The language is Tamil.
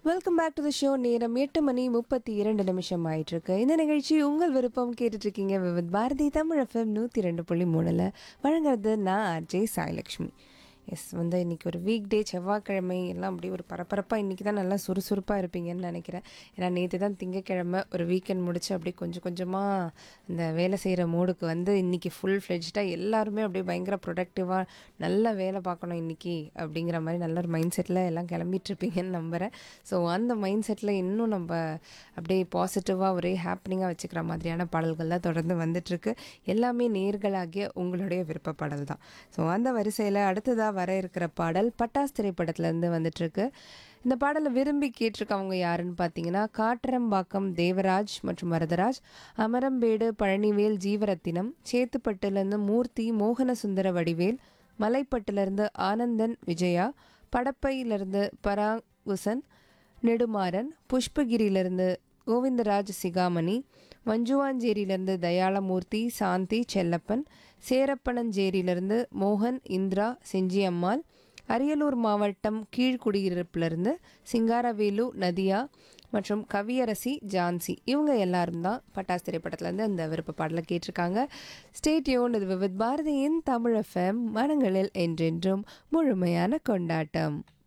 welcome back to the show நேரம் எட்டு மணி முப்பத்தி இரண்டு நிமிஷம் ஆயிட்டு இருக்கு இந்த நிகழ்ச்சி உங்கள் விருப்பம் கேட்டுட்டு இருக்கீங்க வித் பாரதி தமிழ் எஃப்எம் நூற்றி ரெண்டு புள்ளி மூணில் வழங்குறது நான் அஜய் சாய்லக்ஷ்மி எஸ் வந்து இன்னைக்கு ஒரு வீக் டே செவ்வாய்க்கிழமை எல்லாம் அப்படியே ஒரு பரபரப்பாக இன்றைக்கி தான் நல்லா சுறுசுறுப்பாக இருப்பீங்கன்னு நினைக்கிறேன் ஏன்னா நேற்று தான் திங்கக்கிழமை ஒரு வீக்கெண்ட் முடிச்சு அப்படியே கொஞ்சம் கொஞ்சமாக இந்த வேலை செய்கிற மூடுக்கு வந்து இன்றைக்கி ஃபுல் ஃப்ளெஜ்டாக எல்லாருமே அப்படியே பயங்கர ப்ரொடக்டிவாக நல்ல வேலை பார்க்கணும் இன்றைக்கி அப்படிங்கிற மாதிரி நல்ல ஒரு மைண்ட் செட்டில் எல்லாம் கிளம்பிட்டு இருப்பீங்கன்னு நம்புகிறேன் ஸோ அந்த மைண்ட் செட்டில் இன்னும் நம்ம அப்படியே பாசிட்டிவாக ஒரே ஹாப்பினிங்காக வச்சுக்கிற மாதிரியான பாடல்கள் தான் தொடர்ந்து வந்துட்டுருக்கு எல்லாமே நேர்களாகிய உங்களுடைய விருப்ப பாடல் தான் ஸோ அந்த வரிசையில் அடுத்ததாக வர இருக்கிற பாடல் பட்டாஸ் திரைப்படத்துலேருந்து வந்துட்டுருக்கு இந்த பாடலை விரும்பி கேட்டிருக்கவங்க யாருன்னு பார்த்தீங்கன்னா காட்டரம்பாக்கம் தேவராஜ் மற்றும் வரதராஜ் அமரம்பேடு பழனிவேல் ஜீவரத்தினம் சேத்துப்பட்டுலேருந்து மூர்த்தி மோகன சுந்தர வடிவேல் மலைப்பட்டிலிருந்து ஆனந்தன் விஜயா படப்பையிலிருந்து பராகுசன் நெடுமாறன் புஷ்பகிரியிலிருந்து கோவிந்தராஜ் சிகாமணி மஞ்சுவாஞ்சேரியிலிருந்து தயாளமூர்த்தி சாந்தி செல்லப்பன் சேரப்பனஞ்சேரியிலிருந்து மோகன் இந்திரா செஞ்சியம்மாள் அரியலூர் மாவட்டம் கீழ்குடியிருப்பிலிருந்து சிங்காரவேலு நதியா மற்றும் கவியரசி ஜான்சி இவங்க எல்லாரும் தான் பட்டாஸ் திரைப்படத்துலேருந்து இந்த விருப்ப பாடலை கேட்டிருக்காங்க ஸ்டேட்யூன் இது வித் பாரதியின் தமிழ் எஃப்எம் மனங்களில் என்றென்றும் முழுமையான கொண்டாட்டம்